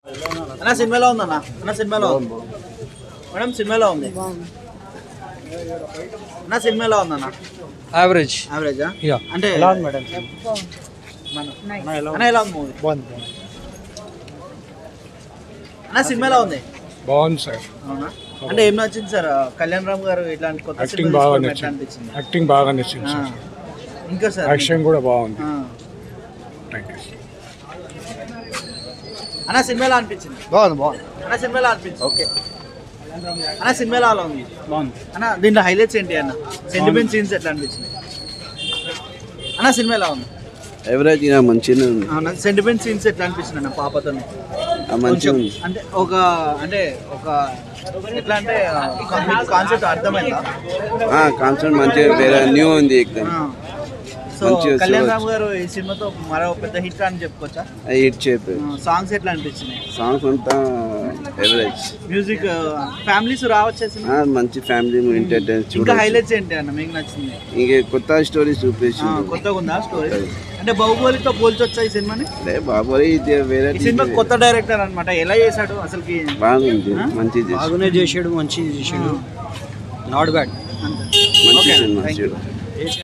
అన్న సినిమాలో ఉందన్న అన్న సినిమాలో ఉంది మేడం సినిమాలో ఉంది అన్న సినిమాలో ఉందన్న యావరేజ్ యావరేజా యా అంటే మేడం అన్న ఎలా ఉంది మూవీ బాగుంది అన్న సినిమాలో ఉంది బాగుంది సార్ అవునా అంటే ఏం నచ్చింది సార్ కళ్యాణ్ రామ్ గారు ఇట్లాంటి కొత్త యాక్టింగ్ సినిమా బాగా తీసుకోవడం ఎట్లా నచ్చింది అనిపించింది యాక్టింగ్ బాగా నచ్చింది ఆ. సార్ ఇంకా సార్ యాక్షన్ కూడా బాగుంది ఆ. థ్యాంక్ యూ అన్న సినిమాలో అనిపించింది బాగుంది బాగుంది అన్న సినిమాలో అనిపించింది ఓకే అన్న సినిమాలో అలా ఉంది బాగుంది అన్న దీంట్లో హైలైట్స్ ఏంటి అన్న సెంటిమెంట్ సీన్స్ ఎట్లా అనిపించింది అన్న సినిమా ఎలా ఉంది ఎవరేజ్ మంచిగానే ఉంది అవునా సెంటిమెంట్ సీన్స్ ఎట్లా అనిపించింది అన్న పాపతో ఆ, మంచిగా ఉంది అంటే ఒక అంటే ఒక ఎట్లా అంటే కాన్సెప్ట్ అర్థమైందా కాన్సెప్ట్ మంచిగా వేరే న్యూ ఉంది ఎక్దమ్ సో మంచిగా కళ్యాణ్ చూడొచ్చు. రామ్ గారు ఈ సినిమాతో మరో పెద్ద హిట్ అని చెప్పుకోవచ్చా హిట్ చెప్పి సాంగ్స్ ఎట్లా అనిపించినాయి సాంగ్స్ అంతా ఎవరేజ్ మ్యూజిక్ ఫ్యామిలీస్ రావచ్చే సినిమా మంచి ఫ్యామిలీ ఎంటర్టైన్ ఇంకా చూడ హైలైట్స్ ఏంటి అన్న మీకు నచ్చింది ఇంక కొత్త స్టోరీ ఆ, చూపించి కొత్తగా ఉందా స్టోరీ అంటే బాహుబలితో పోల్చొచ్చా ఈ సినిమాని బాబోయ్ ఇది వేరే ఈ సినిమా కొత్త డైరెక్టర్ అన్నమాట ఎలా చేశాడు అసలుకి బాగుంది మంచిది బాగానే చేసాడు మంచిది చేసాడు నాట్ బ్యాడ్ అంతే మంచి Okay, సినిమా thank you. చూడు